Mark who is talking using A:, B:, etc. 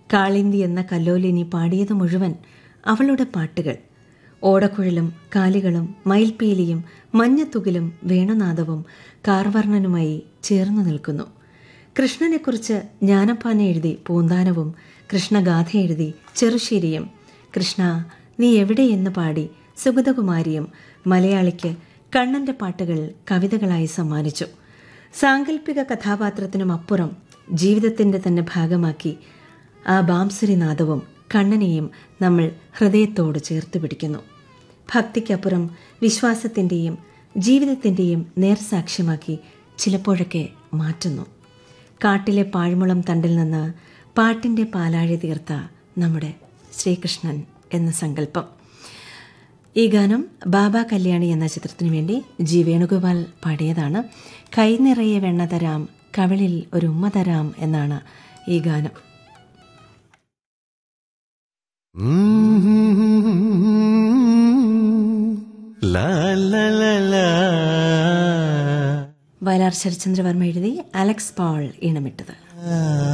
A: കാളിന്തി എന്ന കല്ലോലിനി പാടിയത് മുഴുവൻ അവളുടെ പാട്ടുകൾ ഓടക്കുഴലും കാലികളും മയിൽപീലിയും മഞ്ഞത്തുകിലും വേണുനാദവും കാർവർണനുമായി ചേർന്നു നിൽക്കുന്നു കൃഷ്ണനെക്കുറിച്ച് ജ്ഞാനപ്പാന എഴുതി പൂന്താനവും കൃഷ്ണഗാഥ എഴുതി ചെറുശ്ശേരിയും കൃഷ്ണ നീ എവിടെയെന്ന് പാടി സുഗതകുമാരിയും മലയാളിക്ക് കണ്ണന്റെ പാട്ടുകൾ കവിതകളായി സമ്മാനിച്ചു സാങ്കല്പിക കഥാപാത്രത്തിനും അപ്പുറം ജീവിതത്തിന്റെ തന്നെ ഭാഗമാക്കി ആ ബാംസുരിനാദവും കണ്ണനെയും നമ്മൾ ഹൃദയത്തോട് ചേർത്ത് പിടിക്കുന്നു ഭക്തിക്കപ്പുറം വിശ്വാസത്തിൻ്റെയും ജീവിതത്തിൻ്റെയും നേർസാക്ഷ്യമാക്കി ചിലപ്പോഴൊക്കെ മാറ്റുന്നു കാട്ടിലെ പാഴ്മുളം തണ്ടിൽ നിന്ന് പാട്ടിൻ്റെ പാലാഴി തീർത്ത നമ്മുടെ ശ്രീകൃഷ്ണൻ എന്ന സങ്കല്പം ഈ ഗാനം ബാബ കല്യാണി എന്ന ചിത്രത്തിനു വേണ്ടി ജി വേണുഗോപാൽ പാടിയതാണ് കൈനിറയെ വെണ്ണ തരാം കവിളിൽ ഒരു ഉമ്മ തരാം എന്നാണ് ഈ ഗാനം
B: ലാ ലാ ലാ ലാ
A: വയലാർ ശരചന്ദ്രവർമ്മ എഴുതി അലക്സ് പോൾ ഈണമിട്ടത്
B: ആ